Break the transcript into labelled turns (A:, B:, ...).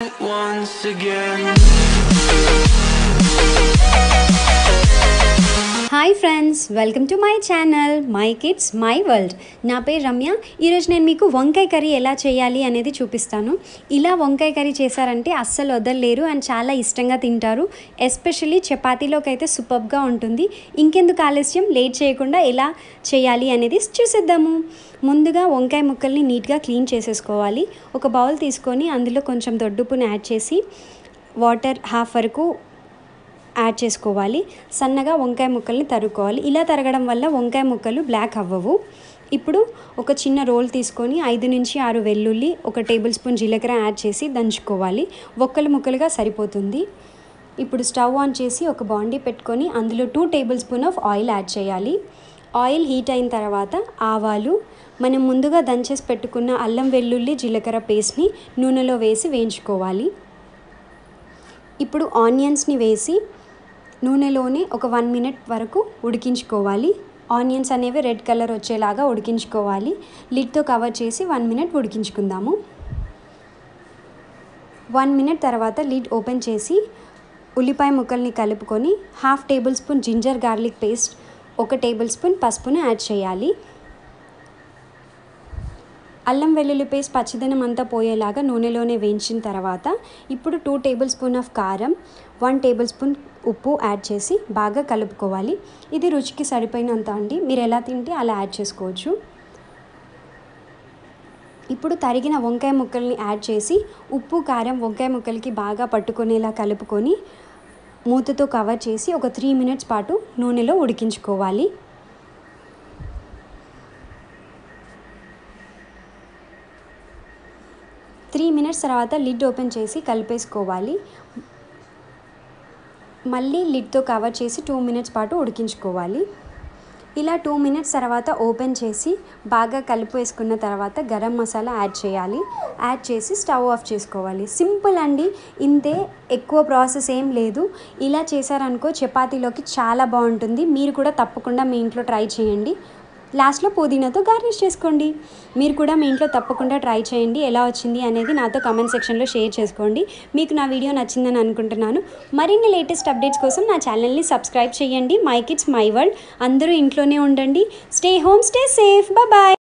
A: once again.
B: Hi friends welcome to my channel my kids my world నా పేరు రమ్య ఈరోజు నేను మీకు వంకాయ కర్రీ ఎలా చేయాలి అనేది చూపిస్తాను ఇలా వంకాయ కర్రీ చేశారంటే అస్సలు వదలలేరు అండ్ చాలా ఇష్టంగా తింటారు ఎస్పెషల్లీ చపాతీలోకి అయితే సూపర్గా ఉంటుంది ఇంకెందుకు ఆలస్యం లేట్ చేయకుండా ఎలా చేయాలి అనేది చూసేద్దాము ముందుగా వంకాయ ముక్కల్ని నీట్గా క్లీన్ చేసేసుకోవాలి ఒక బౌల్ తీసుకొని అందులో కొంచెం దొడ్డుపుని యాడ్ చేసి వాటర్ హాఫ్ వరకు యాడ్ చేసుకోవాలి సన్నగా వంకాయ ముక్కల్ని తరుక్కోవాలి ఇలా తరగడం వల్ల వంకాయ ముక్కలు బ్లాక్ అవ్వవు ఇప్పుడు ఒక చిన్న రోల్ తీసుకొని ఐదు నుంచి ఆరు వెల్లుల్లి ఒక టేబుల్ స్పూన్ జీలకర్ర యాడ్ చేసి దంచుకోవాలి ఒక్కలు ముక్కలుగా సరిపోతుంది ఇప్పుడు స్టవ్ ఆన్ చేసి ఒక బాండీ పెట్టుకొని అందులో two tablespoon of oil add చేయాలి ఆయిల్ హీట్ అయిన తర్వాత ఆవాలు మనం ముందుగా దంచేసి పెట్టుకున్న అల్లం వెల్లుల్లి జీలకర్ర పేస్ట్ని నూనెలో వేసి వేయించుకోవాలి ఇప్పుడు ఆనియన్స్ని వేసి నూనెలోనే ఒక వన్ మినిట్ వరకు ఉడికించుకోవాలి ఆనియన్స్ అనేవి రెడ్ కలర్ వచ్చేలాగా ఉడికించుకోవాలి లిడ్తో కవర్ చేసి వన్ మినిట్ ఉడికించుకుందాము వన్ మినిట్ తర్వాత లిడ్ ఓపెన్ చేసి ఉల్లిపాయ ముక్కల్ని కలుపుకొని half tablespoon ginger garlic paste ఒక టేబుల్ స్పూన్ పసుపును యాడ్ చేయాలి అల్లం వెల్లుల్లి పేస్ట్ పచ్చిదనం అంతా పోయేలాగా నూనెలోనే వేయించిన తర్వాత ఇప్పుడు టూ టేబుల్ స్పూన్ ఆఫ్ కారం వన్ టేబుల్ స్పూన్ ఉప్పు యాడ్ చేసి బాగా కలుపుకోవాలి ఇది రుచికి సరిపోయినంత అండి మీరు ఎలా తింటే అలా యాడ్ చేసుకోవచ్చు ఇప్పుడు తరిగిన వంకాయ ముక్కల్ని యాడ్ చేసి ఉప్పు కారం వంకాయ ముక్కలకి బాగా పట్టుకునేలా కలుపుకొని మూతతో కవర్ చేసి ఒక త్రీ మినిట్స్ పాటు నూనెలో ఉడికించుకోవాలి త్రీ మినిట్స్ తర్వాత లిడ్ ఓపెన్ చేసి కలిపేసుకోవాలి మళ్ళీ లిడ్తో కవర్ చేసి టూ మినిట్స్ పాటు ఉడికించుకోవాలి ఇలా టూ మినిట్స్ తర్వాత ఓపెన్ చేసి బాగా కలిపి వేసుకున్న తర్వాత గరం మసాలా యాడ్ చేయాలి యాడ్ చేసి స్టవ్ ఆఫ్ చేసుకోవాలి సింపుల్ అండి ఇంతే ఎక్కువ ప్రాసెస్ ఏం లేదు ఇలా చేశారనుకో చపాతీలోకి చాలా బాగుంటుంది మీరు కూడా తప్పకుండా మీ ఇంట్లో ట్రై చేయండి లాస్ట్లో పుదీనాతో గార్నిష్ చేసుకోండి మీరు కూడా మీ ఇంట్లో తప్పకుండా ట్రై చేయండి ఎలా వచ్చింది అనేది నాతో కమెంట్ సెక్షన్లో షేర్ చేసుకోండి మీకు నా వీడియో నచ్చిందని అనుకుంటున్నాను మరిన్ని లేటెస్ట్ అప్డేట్స్ కోసం నా ఛానల్ని సబ్స్క్రైబ్ చేయండి మై కిడ్స్ మై వరల్డ్ అందరూ ఇంట్లోనే ఉండండి stay home stay safe bye